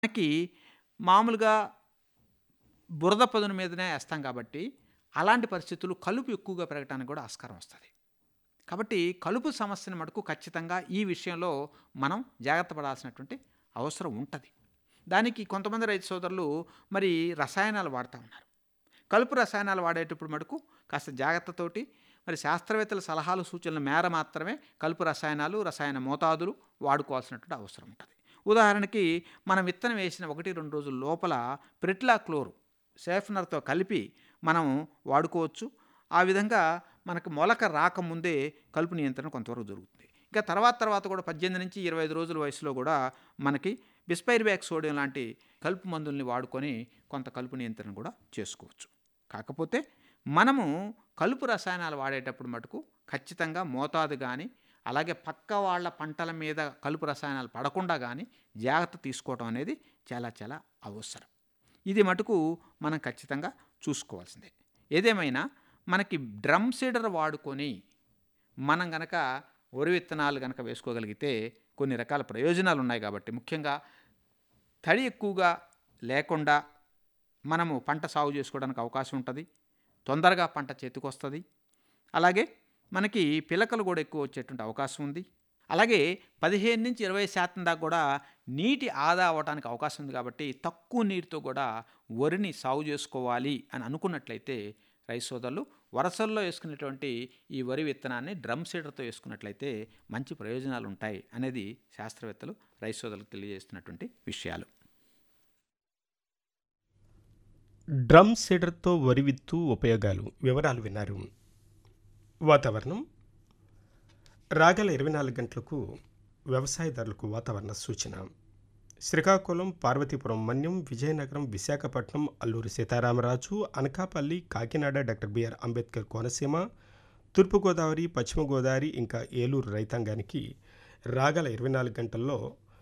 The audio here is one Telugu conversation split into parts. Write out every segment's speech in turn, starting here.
మనకి మామూలుగా బురద పదును మీదనే వేస్తాం కాబట్టి అలాంటి పరిస్థితులు కలుపు ఎక్కువగా పెరగటానికి కూడా ఆస్కారం వస్తుంది కాబట్టి కలుపు సమస్యను మటుకు ఖచ్చితంగా ఈ విషయంలో మనం జాగ్రత్త పడాల్సినటువంటి అవసరం ఉంటుంది దానికి కొంతమంది రైతు సోదరులు మరి రసాయనాలు వాడుతూ ఉన్నారు కలుపు రసాయనాలు వాడేటప్పుడు మటుకు కాస్త జాగ్రత్తతోటి మరి శాస్త్రవేత్తల సలహాలు సూచనల మేర మాత్రమే కలుపు రసాయనాలు రసాయన మోతాదులు వాడుకోవాల్సినటువంటి అవసరం ఉంటుంది ఉదాహరణకి మనం విత్తనం వేసిన ఒకటి రెండు రోజుల లోపల ప్రిట్లా క్లోరు సేఫ్నర్తో కలిపి మనం వాడుకోవచ్చు ఆ విధంగా మనకు మొలక రాకముందే కలుపు నియంత్రణ కొంతవరకు జరుగుతుంది ఇంకా తర్వాత తర్వాత కూడా పద్దెనిమిది నుంచి ఇరవై ఐదు రోజుల వయసులో కూడా మనకి బిస్పైర్బ్యాక్ సోడియం లాంటి కలుపు మందుల్ని వాడుకొని కొంత కలుపు నియంత్రణ కూడా చేసుకోవచ్చు కాకపోతే మనము కలుపు రసాయనాలు వాడేటప్పుడు మటుకు ఖచ్చితంగా మోతాదు కానీ అలాగే పక్క వాళ్ళ పంటల మీద కలుపు రసాయనాలు పడకుండా కానీ జాగ్రత్త తీసుకోవడం అనేది చాలా చాలా అవసరం ఇది మటుకు మనం ఖచ్చితంగా చూసుకోవాల్సిందే ఏదేమైనా మనకి డ్రమ్ సీడర్ వాడుకొని మనం గనక వరి విత్తనాలు గనక వేసుకోగలిగితే కొన్ని రకాల ప్రయోజనాలు ఉన్నాయి కాబట్టి ముఖ్యంగా తడి ఎక్కువగా లేకుండా మనము పంట సాగు చేసుకోవడానికి అవకాశం ఉంటుంది తొందరగా పంట చేతికొస్తుంది అలాగే మనకి పిలకలు కూడా ఎక్కువ వచ్చేటువంటి అవకాశం ఉంది అలాగే పదిహేను నుంచి ఇరవై శాతం దాకా కూడా నీటి ఆదా అవ్వడానికి అవకాశం ఉంది కాబట్టి తక్కువ నీటితో కూడా వరిని సాగు చేసుకోవాలి అని అనుకున్నట్లయితే రైతు సోదరులు వరసల్లో వేసుకునేటువంటి ఈ వరి విత్తనాన్ని డ్రమ్ సీడర్తో వేసుకున్నట్లయితే మంచి ప్రయోజనాలు ఉంటాయి అనేది శాస్త్రవేత్తలు రైతు సోదరులకు తెలియజేస్తున్నటువంటి విషయాలు డ్రమ్ సీడర్తో వరి విత్తు ఉపయోగాలు వివరాలు విన్నారు వాతావరణం రాగల ఇరవై నాలుగు గంటలకు వ్యవసాయదారులకు వాతావరణ సూచన శ్రీకాకుళం పార్వతీపురం మన్యం విజయనగరం విశాఖపట్నం అల్లూరి సీతారామరాజు అనకాపల్లి కాకినాడ డాక్టర్ బిఆర్ అంబేద్కర్ కోనసీమ తూర్పుగోదావరి పశ్చిమ గోదావరి ఇంకా ఏలూరు రైతాంగానికి రాగల ఇరవై నాలుగు గంటల్లో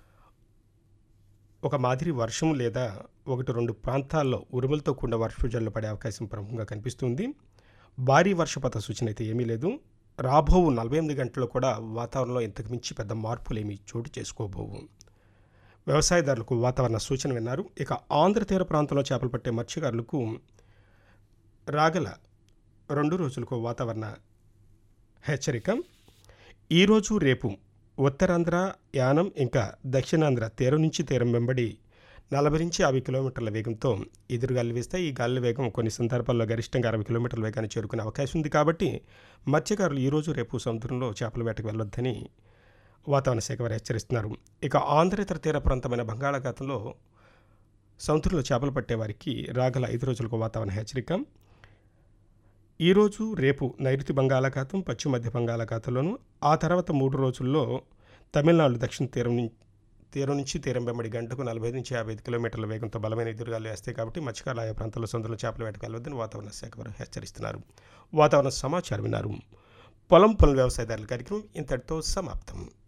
ఒక మాదిరి వర్షం లేదా ఒకటి రెండు ప్రాంతాల్లో ఉరుములతో కూడిన వర్షజల్లు పడే అవకాశం ప్రముఖంగా కనిపిస్తుంది భారీ వర్షపాత సూచన అయితే ఏమీ లేదు రాబో నలభై ఎనిమిది గంటల్లో కూడా వాతావరణంలో ఇంతకు మించి పెద్ద మార్పులు ఏమీ చోటు చేసుకోబోవు వ్యవసాయదారులకు వాతావరణ సూచన విన్నారు ఇక ఆంధ్ర తీర ప్రాంతంలో చేపలు పట్టే మత్స్యకారులకు రాగల రెండు రోజులకు వాతావరణ హెచ్చరిక ఈరోజు రేపు ఉత్తరాంధ్ర యానం ఇంకా దక్షిణాంధ్ర తీరం నుంచి తీరం వెంబడి నలభై నుంచి యాభై కిలోమీటర్ల వేగంతో ఎదురుగాలు వేస్తాయి ఈ గాలి వేగం కొన్ని సందర్భాల్లో గరిష్టంగా అరవై కిలోమీటర్ల వేగాన్ని చేరుకునే అవకాశం ఉంది కాబట్టి మత్స్యకారులు ఈరోజు రేపు సముద్రంలో చేపల వేటకు వెళ్ళొద్దని వాతావరణ శాఖ వారు హెచ్చరిస్తున్నారు ఇక ఆంధ్రేతర తీర ప్రాంతమైన బంగాళాఖాతంలో సముద్రంలో చేపలు పట్టే వారికి రాగల ఐదు రోజులకు వాతావరణ హెచ్చరిక ఈరోజు రేపు నైరుతి బంగాళాఖాతం పశ్చిమ మధ్య బంగాళాఖాతంలోను ఆ తర్వాత మూడు రోజుల్లో తమిళనాడు దక్షిణ తీరం నుంచి తీరం నుంచి తీరం వెంబడి గంటకు నలభై నుంచి యాభై ఐదు కిలోమీటర్ల వేగంతో బలమైన ఎదురుగాలు వేస్తాయి కాబట్టి మత్స్యకారులు ఆయా ప్రాంతాల్లో సొంతలో చేపల వేటకు వెళ్ళవద్దని వాతావరణ శాఖ వారు హెచ్చరిస్తున్నారు వాతావరణ సమాచారం విన్నారు పొలం పనుల వ్యవసాయదారుల కార్యక్రమం ఇంతటితో సమాప్తం